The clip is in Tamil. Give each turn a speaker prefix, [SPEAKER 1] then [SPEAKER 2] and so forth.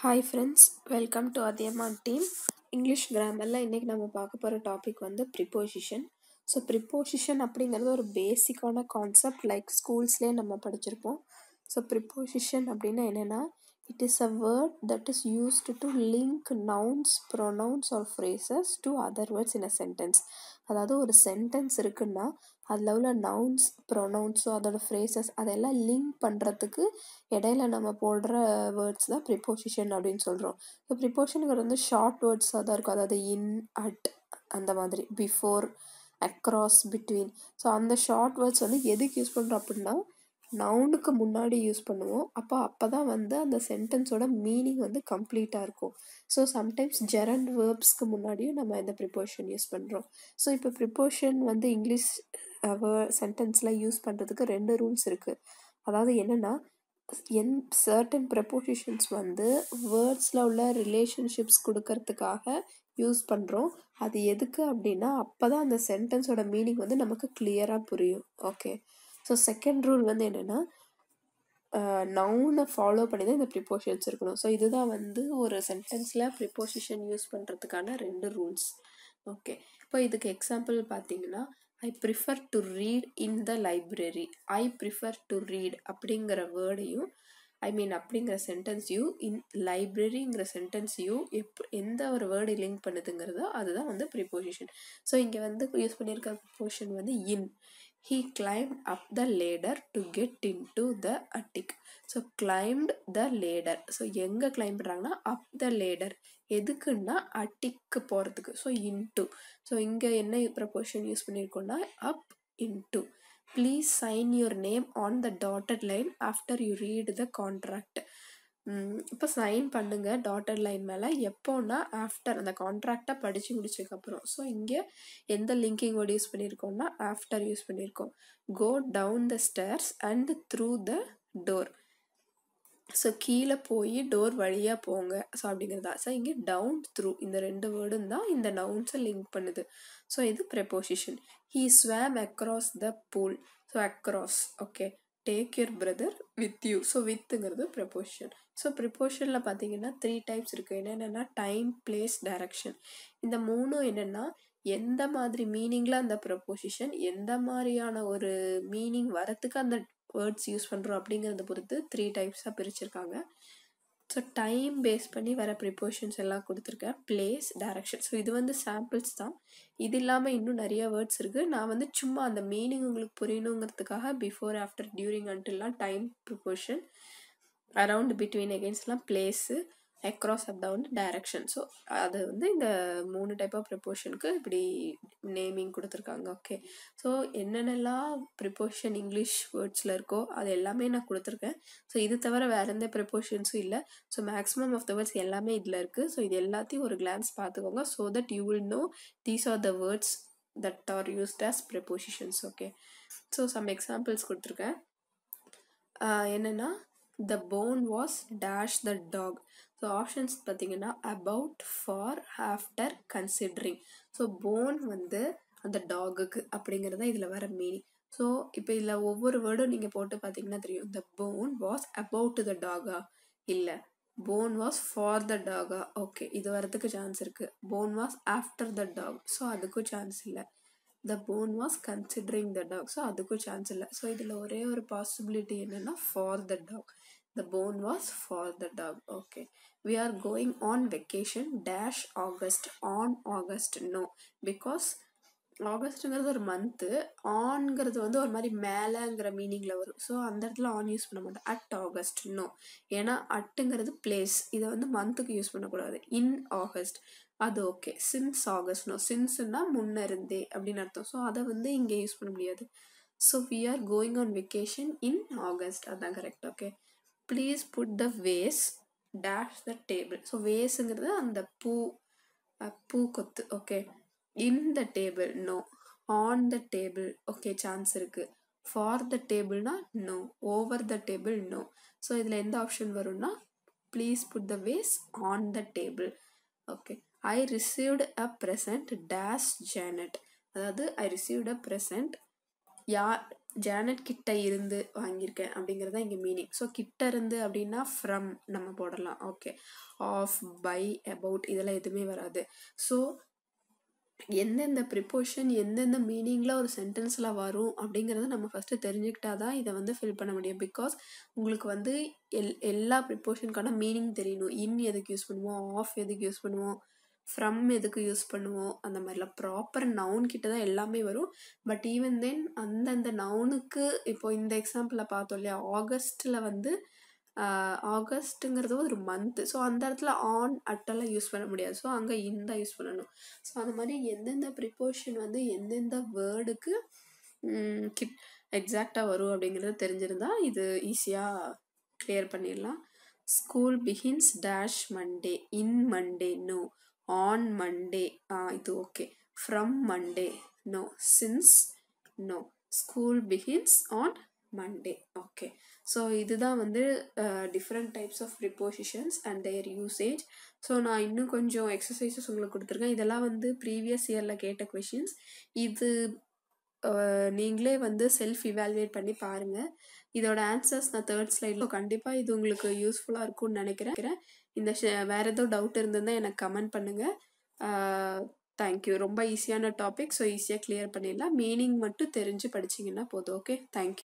[SPEAKER 1] hi friends welcome to Athiyaman team English கிராமரில் இன்றைக்கி நம்ம பார்க்க போகிற டாபிக் வந்து ப்ரிப்போசிஷன் ஸோ ப்ரிப்போசிஷன் அப்படிங்கிறது ஒரு பேசிக்கான கான்செப்ட் லைக் ஸ்கூல்ஸ்லேயே நம்ம படிச்சிருப்போம் ஸோ ப்ரிப்போசிஷன் அப்படின்னா என்னென்னா it is a word that is used to link nouns pronouns or phrases to other words in a sentence அதாவது ஒரு சென்டென்ஸ் இருக்குன்னா அதில் உள்ள நவுன்ஸ் ப்ரொனவுன்ஸோ அதோட ஃப்ரேசஸ் அதெல்லாம் லிங்க் பண்ணுறதுக்கு இடையில நம்ம போடுற வேர்ட்ஸ் தான் ப்ரிப்போசிஷன் அப்படின்னு சொல்கிறோம் ஸோ ப்ரிப்போஷனுங்கிறது வந்து ஷார்ட் வேர்ட்ஸாக தான் இருக்கும் அதாவது இன் அட் அந்த மாதிரி பிஃபோர் அக்ராஸ் பிட்வீன் ஸோ அந்த ஷார்ட் வேர்ட்ஸ் வந்து எதுக்கு யூஸ் பண்ணுறோம் அப்படின்னா நவுனுக்கு முன்னாடி யூஸ் பண்ணுவோம் அப்போ அப்போ தான் வந்து அந்த சென்டென்ஸோட மீனிங் வந்து கம்ப்ளீட்டாக இருக்கும் ஸோ சம்டைம்ஸ் ஜெரண்ட் வேர்ப்ஸ்க்கு முன்னாடியும் நம்ம இந்த ப்ரிப்போஷன் யூஸ் பண்ணுறோம் ஸோ இப்போ ப்ரிப்போஷன் வந்து இங்கிலீஷ் சென்டென்ஸில் யூஸ் பண்ணுறதுக்கு ரெண்டு ரூல்ஸ் இருக்குது அதாவது என்னென்னா என் சர்டன் ப்ரெப்போசிஷன்ஸ் வந்து வேர்ட்ஸில் உள்ள ரிலேஷன்ஷிப்ஸ் கொடுக்கறதுக்காக யூஸ் பண்ணுறோம் அது எதுக்கு அப்படின்னா அப்போ தான் அந்த சென்டென்ஸோட மீனிங் வந்து நமக்கு கிளியராக புரியும் ஓகே ஸோ செகண்ட் ரூல் வந்து என்னென்னா நவுனை ஃபாலோ பண்ணி தான் இந்த ப்ரிப்போஷன்ஸ் இருக்கணும் ஸோ இதுதான் வந்து ஒரு சென்டென்ஸில் ப்ரிப்போசிஷன் யூஸ் பண்ணுறதுக்கான ரெண்டு ரூல்ஸ் ஓகே இப்போ இதுக்கு எக்ஸாம்பிள் பார்த்தீங்கன்னா I prefer to read in the library I prefer to read அப்படிங்கிற வேர்டையும் ஐ மீன் அப்படிங்கிற சென்டென்ஸையும் இன் லைப்ரரிங்கிற சென்டென்ஸையும் எப் எந்த ஒரு வேர்டு லிங்க் பண்ணுதுங்கிறதோ அதுதான் வந்து ப்ரிப்போசிஷன் ஸோ இங்கே வந்து யூஸ் பண்ணியிருக்க ப்ரிப்போஷன் வந்து in he climbed up the ladder to get into the attic so climbed the ladder so எங்கே கிளைம் பண்ணுறாங்கன்னா அப் த லேடர் எதுக்குன்னா அட்டிக்கு போகிறதுக்கு ஸோ இன்ட்டு ஸோ இங்கே என்ன ப்ரப்போஷன் யூஸ் பண்ணியிருக்கோம்னா up into please sign your name on the dotted line after you read the contract இப்போ சைன் பண்ணுங்க டாட்டட் லைன் மேலே எப்போன்னா ஆஃப்டர் அந்த கான்ட்ராக்டை படித்து முடிச்சதுக்கப்புறம் ஸோ இங்கே எந்த லிங்கிங் வேர்டு யூஸ் பண்ணியிருக்கோம்னா ஆஃப்டர் யூஸ் பண்ணியிருக்கோம் go down the stairs and through the door so கீழே போய் டோர் வழியாக போங்க ஸோ அப்படிங்கிறதா ஸோ இங்கே டவுன் த்ரூ இந்த ரெண்டு வேர்டும் தான் இந்த நவுன்ஸை லிங்க் பண்ணுது ஸோ இது preposition he swam across the pool so across okay take your brother with you so வித்துங்கிறது ப்ரெப்போஷன் ஸோ ப்ரிப்போஷனில் பார்த்தீங்கன்னா த்ரீ டைப்ஸ் இருக்குது என்னென்னா டைம் பிளேஸ் டைரக்ஷன் இந்த மூணும் என்னென்னா எந்த மாதிரி மீனிங்கில் அந்த ப்ரப்போசிஷன் எந்த மாதிரியான ஒரு மீனிங் வரத்துக்கு அந்த வேர்ட்ஸ் யூஸ் பண்ணுறோம் அப்படிங்கிறத பொறுத்து த்ரீ டைப்ஸாக பிரிச்சிருக்காங்க ஸோ டைம் பேஸ் பண்ணி வர ப்ரிப்போஷன்ஸ் எல்லாம் கொடுத்துருக்கேன் பிளேஸ் டைரக்ஷன் ஸோ இது வந்து சாம்பிள்ஸ் தான் இது இல்லாமல் இன்னும் நிறைய வேர்ட்ஸ் இருக்குது நான் வந்து சும்மா அந்த மீனிங் உங்களுக்கு புரியணுங்கிறதுக்காக பிஃபோர் ஆஃப்டர் டியூரிங் அன்டில்லாம் டைம் ப்ரிப்போஷன் அரவுண்ட் பிட்வீன் எகெயின்ஸ்லாம் place across up down direction so அது வந்து இந்த மூணு டைப் ஆஃப் ப்ரிப்போஷனுக்கு இப்படி நேமிங் கொடுத்துருக்காங்க ஓகே ஸோ என்னென்னலாம் ப்ரிப்போஷன் இங்கிலீஷ் வேர்ட்ஸில் இருக்கோ அது எல்லாமே நான் கொடுத்துருக்கேன் ஸோ இது தவிர வேறு எந்த ப்ரிப்போஷன்ஸும் இல்லை so maximum of the words எல்லாமே இதில் இருக்குது ஸோ இது எல்லாத்தையும் ஒரு கிளான்ஸ் பார்த்துக்கோங்க so that you will know these are the words that are used as prepositions okay so some examples கொடுத்துருக்கேன் என்னென்னா the bone was dash the dog so options பார்த்தீங்கன்னா about for after considering so bone வந்து அந்த டாகுக்கு அப்படிங்கிறது இதில் வர மீனிங் ஸோ இப்போ இதில் ஒவ்வொரு வேர்டும் நீங்கள் போட்டு பார்த்தீங்கன்னா தெரியும் the bone was about the டாகா இல்லை போன் வாஸ் ஃபார் த டாகா ஓகே இது வரதுக்கு சான்ஸ் இருக்குது bone was after the dog so அதுக்கும் சான்ஸ் இல்லை the bone was considering the dog so அதுக்கும் சான்ஸ் இல்லை ஸோ இதில் ஒரே ஒரு பாசிபிலிட்டி என்னென்னா for the dog the bone was for the dog okay we are going on vacation dash august on august no because ஆகஸ்ட்டுங்கிறது ஒரு மந்த்து ஆன்ங்கிறது வந்து ஒரு மாதிரி மேலேங்கிற மீனிங்கில் வரும் ஸோ அந்த இடத்துல ஆன் யூஸ் பண்ண மாட்டோம் அட் ஆகஸ்ட் நோ ஏன்னா அட்டுங்கிறது பிளேஸ் இதை வந்து மந்த்துக்கு யூஸ் பண்ணக்கூடாது இன் ஆகஸ்ட் அது ஓகே சின்ஸ் ஆகஸ்ட் நோ சின்ஸ்னா முன்ன இருந்தே அப்படின்னு அர்த்தம் ஸோ அதை வந்து இங்கே யூஸ் பண்ண முடியாது so we are going on vacation in August அதுதான் correct okay please put the vase dash the table so வேஸுங்கிறது அந்த பூ பூ கொத்து okay in the table no on the table okay chance இருக்குது ஃபார் த டேபிள்னா no over the table no so இதில் எந்த ஆப்ஷன் வரும்னா please put the vase on the table okay I received a present dash Janet அதாவது ஐ ரிசீவ்ட் அ ப்ரெசன்ட் யார் ஜானட் கிட்ட இருந்து வாங்கியிருக்கேன் அப்படிங்கிறது தான் இங்கே மீனிங் ஸோ கிட்ட இருந்து அப்படின்னா ஃப்ரம் நம்ம போடலாம் ஓகே ஆஃப் பை அபவுட் இதெல்லாம் எதுவுமே வராது ஸோ எந்தெந்த ப்ரிப்போஷன் எந்தெந்த மீனிங்கில் ஒரு சென்டென்ஸில் வரும் அப்படிங்கிறத நம்ம ஃபஸ்ட்டு தெரிஞ்சுக்கிட்டா தான் இதை வந்து ஃபில் பண்ண முடியும் பிகாஸ் உங்களுக்கு வந்து எல் எல்லா ப்ரிப்போஷனுக்கான மீனிங் தெரியணும் இன் எதுக்கு யூஸ் பண்ணுவோம் ஆஃப் எதுக்கு யூஸ் பண்ணுவோம் ஃப்ரம் எதுக்கு யூஸ் பண்ணுவோம் அந்த மாதிரிலாம் ப்ராப்பர் நவுன் கிட்ட தான் எல்லாமே வரும் பட் ஈவன் தென் அந்தந்த நவுனுக்கு இப்போ இந்த எக்ஸாம்பிளில் பார்த்தோம் இல்லையா ஆகஸ்ட்டில் வந்து ஆகஸ்ட்டுங்கிறது ஒரு மந்த்து ஸோ அந்த இடத்துல ஆன் அட்டெல்லாம் யூஸ் பண்ண முடியாது ஸோ அங்கே இன் தான் யூஸ் பண்ணணும் ஸோ அந்த மாதிரி எந்தெந்த ப்ரிப்போஷன் வந்து எந்தெந்த வேர்டுக்கு கிட் எக்ஸாக்டாக வரும் அப்படிங்கிறது தெரிஞ்சிருந்தா இது ஈஸியாக கிளியர் பண்ணிடலாம் school begins dash Monday in Monday no on Monday இது okay from Monday no since no school begins on Monday okay so இதுதான் வந்து different types of prepositions and their usage so நான் இன்னும் கொஞ்சம் எக்ஸசைசஸ் உங்களுக்கு கொடுத்துருக்கேன் இதெல்லாம் வந்து ப்ரீவியஸ் இயரில் கேட்ட கொஷின்ஸ் இது நீங்களே வந்து செல்ஃப் இவாலுவேட் பண்ணி பாருங்கள் இதோட ஆன்சர்ஸ் நான் தேர்ட் ஸ்லைடில் கண்டிப்பாக இது உங்களுக்கு யூஸ்ஃபுல்லாக இருக்கும்னு நினைக்கிறேன் இந்த வேறு ஏதோ டவுட் இருந்ததுன்னா எனக்கு கமெண்ட் பண்ணுங்கள் தேங்க்யூ ரொம்ப ஈஸியான டாபிக் ஸோ ஈஸியாக கிளியர் பண்ணிடலாம் மீனிங் மட்டும் தெரிஞ்சு படிச்சிங்கன்னா போதும் ஓகே தேங்க்யூ